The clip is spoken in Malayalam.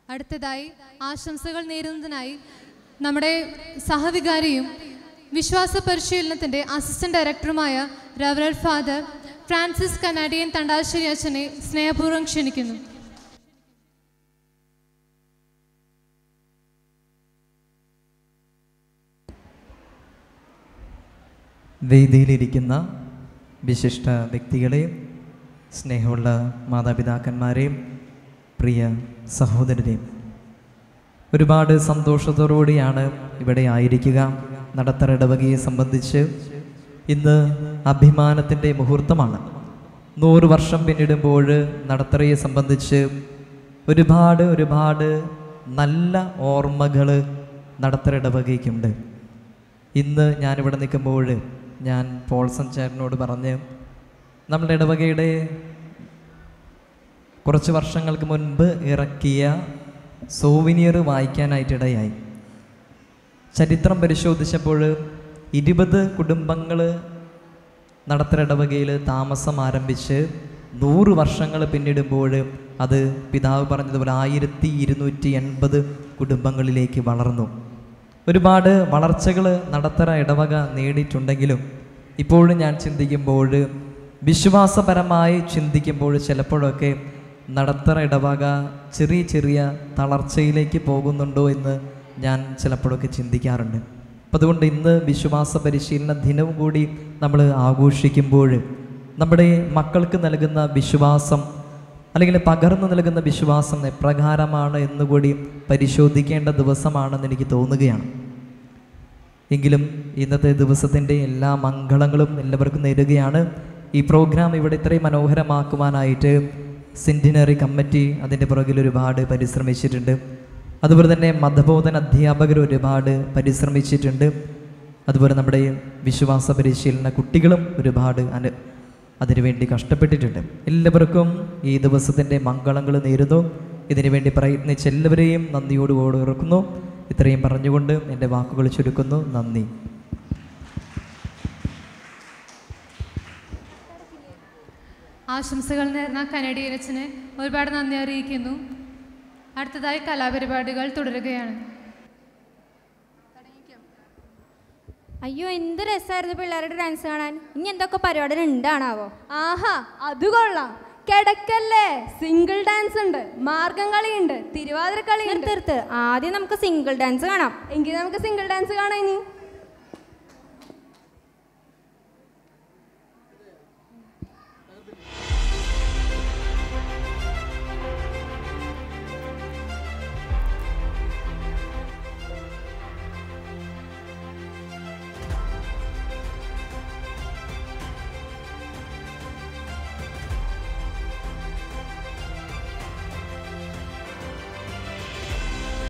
അടുത്തതായി ആശംസകൾ നേരുന്നതിനായി നമ്മുടെ സഹവികാരിയും വിശ്വാസ പരിശീലനത്തിന്റെ അസിസ്റ്റന്റ് ഡയറക്ടറുമായ റവറൽ ഫാദർ ഫ്രാൻസിസ് കനാഡിയൻ തണ്ടാശ്ശേരി അച്ഛനെ സ്നേഹപൂർവ്വം ക്ഷണിക്കുന്നു വേദിയിലിരിക്കുന്ന വിശിഷ്ട വ്യക്തികളെയും സ്നേഹമുള്ള മാതാപിതാക്കന്മാരെയും പ്രിയ സഹോദരരെയും ഒരുപാട് സന്തോഷത്തോടുകൂടിയാണ് ഇവിടെ ആയിരിക്കുക നടത്തറ ഇടവകയെ സംബന്ധിച്ച് ഇന്ന് അഭിമാനത്തിൻ്റെ മുഹൂർത്തമാണ് നൂറ് വർഷം പിന്നിടുമ്പോൾ നടത്തറയെ സംബന്ധിച്ച് ഒരുപാട് ഒരുപാട് നല്ല ഓർമ്മകൾ നടത്തറ ഇടവകയ്ക്കുണ്ട് ഇന്ന് ഞാനിവിടെ നിൽക്കുമ്പോൾ ഞാൻ പോൾസൺ ചേട്ടനോട് പറഞ്ഞ് നമ്മുടെ ഇടവകയുടെ കുറച്ച് വർഷങ്ങൾക്ക് മുൻപ് ഇറക്കിയ സോവിനിയർ വായിക്കാനായിട്ടിടയായി ചരിത്രം പരിശോധിച്ചപ്പോൾ ഇരുപത് കുടുംബങ്ങൾ നടത്തറ ഇടവകയിൽ താമസം ആരംഭിച്ച് നൂറ് വർഷങ്ങൾ പിന്നിടുമ്പോൾ അത് പിതാവ് പറഞ്ഞതുപോലെ ആയിരത്തി ഇരുന്നൂറ്റി എൺപത് കുടുംബങ്ങളിലേക്ക് വളർന്നു ഒരുപാട് വളർച്ചകൾ നടത്തറ ഇടവക നേടിയിട്ടുണ്ടെങ്കിലും ഇപ്പോഴും ഞാൻ ചിന്തിക്കുമ്പോൾ വിശ്വാസപരമായി ചിന്തിക്കുമ്പോൾ ചിലപ്പോഴൊക്കെ നടത്തറ ഇടവക ചെറിയ ചെറിയ തളർച്ചയിലേക്ക് പോകുന്നുണ്ടോ എന്ന് ഞാൻ ചിലപ്പോഴൊക്കെ ചിന്തിക്കാറുണ്ട് അപ്പം അതുകൊണ്ട് ഇന്ന് വിശ്വാസ പരിശീലന ദിനവും കൂടി നമ്മൾ ആഘോഷിക്കുമ്പോൾ നമ്മുടെ മക്കൾക്ക് നൽകുന്ന വിശ്വാസം അല്ലെങ്കിൽ പകർന്നു നൽകുന്ന വിശ്വാസം എപ്രകാരമാണ് എന്നുകൂടി പരിശോധിക്കേണ്ട ദിവസമാണെന്ന് എനിക്ക് തോന്നുകയാണ് എങ്കിലും ഇന്നത്തെ ദിവസത്തിൻ്റെ എല്ലാ മംഗളങ്ങളും എല്ലാവർക്കും നേരുകയാണ് ഈ പ്രോഗ്രാം ഇവിടെ ഇത്രയും മനോഹരമാക്കുവാനായിട്ട് സെൻറ്റിനറി കമ്മിറ്റി അതിൻ്റെ പുറകിൽ ഒരുപാട് പരിശ്രമിച്ചിട്ടുണ്ട് അതുപോലെ തന്നെ മതബോധന അധ്യാപകർ ഒരുപാട് പരിശ്രമിച്ചിട്ടുണ്ട് അതുപോലെ നമ്മുടെ വിശ്വാസ പരിശീലന കുട്ടികളും ഒരുപാട് അനു അതിനുവേണ്ടി കഷ്ടപ്പെട്ടിട്ടുണ്ട് എല്ലാവർക്കും ഈ ദിവസത്തിൻ്റെ മംഗളങ്ങൾ നേരുന്നു ഇതിനുവേണ്ടി പ്രയത്നിച്ച എല്ലാവരെയും നന്ദിയോടുകൂടി ഓർക്കുന്നു ഇത്രയും പറഞ്ഞുകൊണ്ട് എൻ്റെ വാക്കുകൾ ചുരുക്കുന്നു നന്ദി ആശംസകൾ നേർന്ന കനഡിയൻ അച്ഛന് ഒരുപാട് നന്ദി അറിയിക്കുന്നു അടുത്തതായി കലാപരിപാടികൾ തുടരുകയാണ് അയ്യോ എന്ത് രസമായിരുന്നു പിള്ളേരുടെ ഡാൻസ് കാണാൻ ഇനി എന്തൊക്കെ പരിപാടി ഉണ്ടാണാവോ ആഹാ അത് കൊള്ളാം കിടക്കല്ലേ സിംഗിൾ ഡാൻസ് ഉണ്ട് മാർഗം കളിയുണ്ട് തിരുവാതിര കളിയുണ്ട് നിർത്ത് നിർത്ത് ആദ്യം നമുക്ക് സിംഗിൾ ഡാൻസ് കാണാം എങ്കിൽ നമുക്ക് സിംഗിൾ ഡാൻസ് കാണാം ഇനി